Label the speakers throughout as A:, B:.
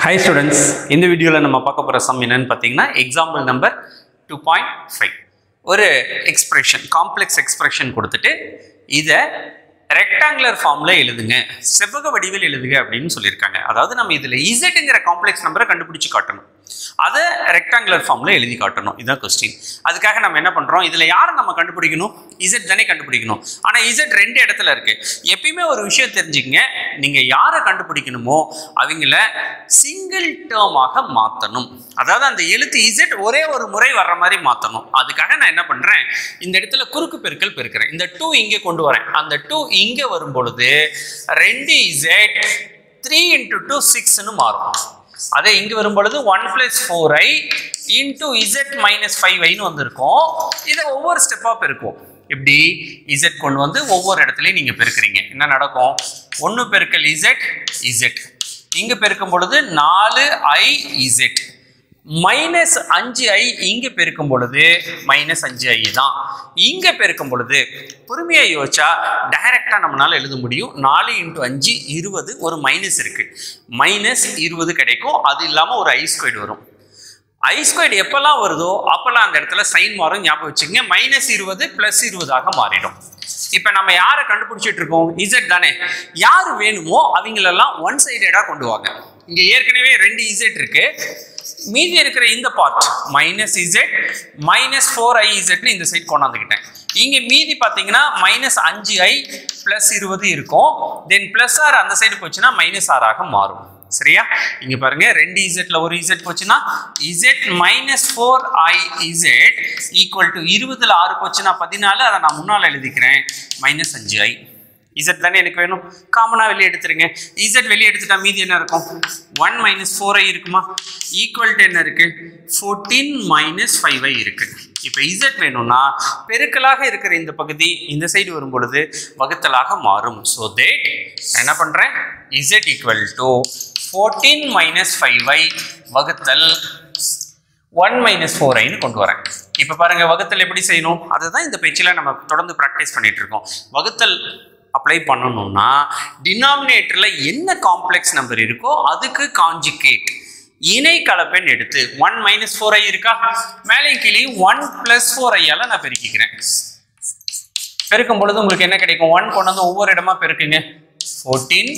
A: high students இந்த வீடியோவில் நம்ம பார்க்க போகிற சம் என்னன்னு பார்த்தீங்கன்னா example number two point five ஒரு எக்ஸ்பிரஷன் காம்ப்ளெக்ஸ் எக்ஸ்பிரஷன் கொடுத்துட்டு இதை ரெக்டாங்குலர் ஃபார்மில் எழுதுங்க செவ்வக வடிவில் எழுதுங்க அப்படின்னு சொல்லியிருக்காங்க அதாவது நம்ம இதில் இசட்டுங்கிற காம்ப்ளெக்ஸ் நம்பரை கண்டுபிடிச்சு காட்டணும் அதை ரெக்டாங்குலர் ஃபார்மில் எழுதி காட்டணும் இதுதான் கொஸ்டின் அதுக்காக நம்ம என்ன பண்ணுறோம் இதில் யாரை நம்ம கண்டுபிடிக்கணும் இசட் தானே கண்டுபிடிக்கணும் ஆனால் இசட் ரெண்டு இடத்துல இருக்கு எப்பயுமே ஒரு விஷயம் தெரிஞ்சுக்கங்க நீங்கள் யாரை கண்டுபிடிக்கணுமோ அவங்கள சிங்கிள் டேர்மாக மாற்றணும் அதாவது அந்த எழுத்து இசட் ஒரே ஒரு முறை வர்ற மாதிரி மாற்றணும் அதுக்காக நான் என்ன பண்ணுறேன் இந்த இடத்துல குறுக்கு பெருக்கல் பெருக்கிறேன் இந்த டூ இங்கே கொண்டு வரேன் அந்த டூ இங்கே வரும் பொழுது ரெண்டு இசட் த்ரீ இன்ட்டு டூ சிக்ஸ்னு மாறும் அதே இங்கே வரும் பொழுது one plus four i into z minus five ஐன்னு வந்திருக்கும் இதை ஒவ்வொரு ஸ்டெப்பாக பெருக்கும் இப்படி இசட் கொண்டு வந்து ஒவ்வொரு இடத்துலையும் நீங்கள் பெருக்கிறீங்க என்ன நடக்கும் ஒன்று பெருக்கல் இசட் இசட் இங்கே பெருக்கும் பொழுது நாலு ஐ இசட் மைனஸ் அஞ்சு ஐ இங்கே பெருக்கும் பொழுது மைனஸ் அஞ்சு ஐ தான் இங்கே பெருக்கும் பொழுது பொறுமையாக யோசிச்சா டைரெக்டாக நம்மளால எழுத முடியும் நாலு இன்ட்டு அஞ்சு இருபது ஒரு மைனஸ் இருக்கு மைனஸ் இருபது கிடைக்கும் அது இல்லாமல் ஒரு ஐ ஸ்கொயர் வரும் ஐ ஸ்கொயர் எப்பெல்லாம் வருதோ அப்பெல்லாம் அந்த இடத்துல சைன் மாறும் ஞாபகம் வச்சுக்கோங்க மைனஸ் இருபது ப்ளஸ் இருபதாக மாறிடும் இப்போ நம்ம யாரை கண்டுபிடிச்சிட்டு இருக்கோம் இசட் தானே யார் வேணுமோ அவங்களெல்லாம் ஒன் சைடடாக கொண்டு வாங்க இங்கே ஏற்கனவே ரெண்டு இசட் இருக்கு மீதி இருக்கிற இந்த part minus z minus four i இசட்னு இந்த சைட் கொண்டாந்துக்கிட்டேன் இங்கே மீதி பார்த்தீங்கன்னா மைனஸ் அஞ்சு ஐ ப்ளஸ் இருபது இருக்கும் தென் ப்ளஸ் ஆர் அந்த சைடு போச்சுன்னா மைனஸ் ஆறாக மாறும் சரியா இங்க பாருங்க ரெண்டு இசட்ல ஒரு இசட் போச்சுன்னா z minus four i z equal to இருபதுல ஆறு போச்சுன்னா பதினாலு அதை நான் முன்னால் எழுதிக்கிறேன் மைனஸ் அஞ்சு ஐ இசட் தானே எனக்கு வேணும் காமனாக வெளியே எடுத்துருங்க இசட் வெளியே எடுத்துட்டா மீதி என்ன இருக்கும் ஒன் மைனஸ் ஃபோர் ஐ இருக்குமா ஈக்குவல் டு என்ன இருக்கு ஃபோர்டீன் மைனஸ் ஃபைவ் ஐ இருக்கு இப்போ இசட் வேணும்னா பெருக்கலாக இருக்கிற இந்த பகுதி இந்த சைடு வரும் பொழுது வகுத்தலாக மாறும் ஸோ தேட் என்ன பண்ணுறேன் z equal to fourteen minus five i வகுத்தல் ஒன் மைனஸ் ஃபோர் ஐன்னு கொண்டு வரேன் இப்போ பாருங்க வகுத்தல் எப்படி செய்யணும் அதுதான் இந்த பேச்சில் நம்ம தொடர்ந்து ப்ராக்டிஸ் பண்ணிட்டு இருக்கோம் வகுத்தல் அப்ளை பண்ணணும்னா டினாமினேட்டரில் என்ன காம்ப்ளெக்ஸ் நம்பர் இருக்கோ அதுக்கு காஞ்சிகேட் இணை கலப்பெண் எடுத்து ஒன் மைனஸ் ஃபோர் ஐ இருக்கா மேலே கீழே ஒன் பிளஸ் ஃபோர் ஐயால நான் பெருக்கிக்கிறேன் பெருக்கும் பொழுது உங்களுக்கு என்ன கிடைக்கும் ஒன் கொண்டு வந்து ஒவ்வொரு இடமா பெருக்குங்க ஃபோர்டீன்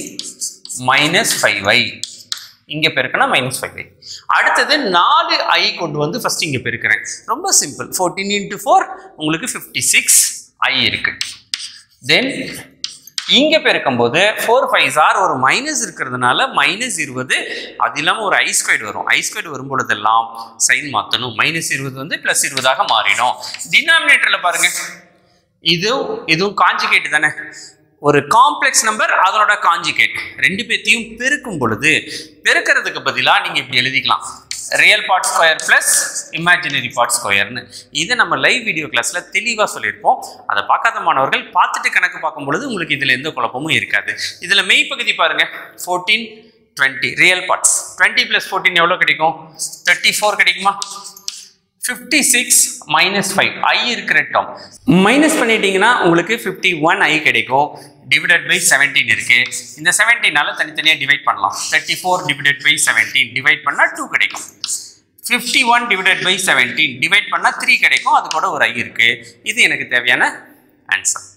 A: மைனஸ் ஃபைவ் ஐ இங்கே பெருக்கினா மைனஸ் ஃபைவ் ஐ அடுத்தது நாலு ஐ கொண்டு வந்து ஃபர்ஸ்ட் இங்கே பெருக்கிறேன் ரொம்ப சிம்பிள் ஃபோர்டீன் இன்ட்டு ஃபோர் உங்களுக்கு ஃபிஃப்டி சிக்ஸ் ஐ இருக்கு தென் இங்கே பெருக்கும்போது ஃபோர் ஃபைவ் ஆர் ஒரு மைனஸ் இருக்கிறதுனால மைனஸ் இருபது அது இல்லாமல் ஒரு ஐ ஸ்கொயர் வரும் ஐ ஸ்கொயர் வரும் பொழுதெல்லாம் சைன் மாற்றணும் மைனஸ் இருபது வந்து ப்ளஸ் இருபதாக மாறிடும் டினாமினேட்டரில் பாருங்க இதுவும் இதுவும் காஞ்சிகேட் தானே ஒரு காம்ப்ளெக்ஸ் நம்பர் அதனோட காஞ்சிகேட் ரெண்டு பேர்த்தையும் பெருக்கும் பொழுது பெருக்கிறதுக்கு பதிலாக நீங்கள் இப்படி எழுதிக்கலாம் real part square plus imaginary part ஸ்கொயர்னு இதை நம்ம லைவ் வீடியோ கிளாஸில் தெளிவாக சொல்லியிருப்போம் அதை பார்க்காத மாணவர்கள் பார்த்துட்டு கணக்கு பார்க்கும் பொழுது உங்களுக்கு இதில் எந்த குழப்பமும் இருக்காது இதில் மெய்ப்பகுதி பாருங்கள் fourteen twenty real parts twenty plus fourteen எவ்வளோ கிடைக்கும் தேர்ட்டி ஃபோர் கிடைக்குமா fifty six minus five i இருக்கிற டேர்ம் மைனஸ் பண்ணிட்டீங்கன்னா உங்களுக்கு ஃபிஃப்டி ஒன் ஐ கிடைக்கும் டிவைடட் பை செவன்டீன் இருக்கு இந்த செவன்டீனால தனித்தனியாக டிவைட் பண்ணலாம் thirty four divided by seventeen divide பண்ணால் டூ கிடைக்கும் fifty one divided by seventeen divide பண்ணால் த்ரீ கிடைக்கும் அது கூட ஒரு ஐ இருக்கு இது எனக்கு தேவையான ஆன்சர்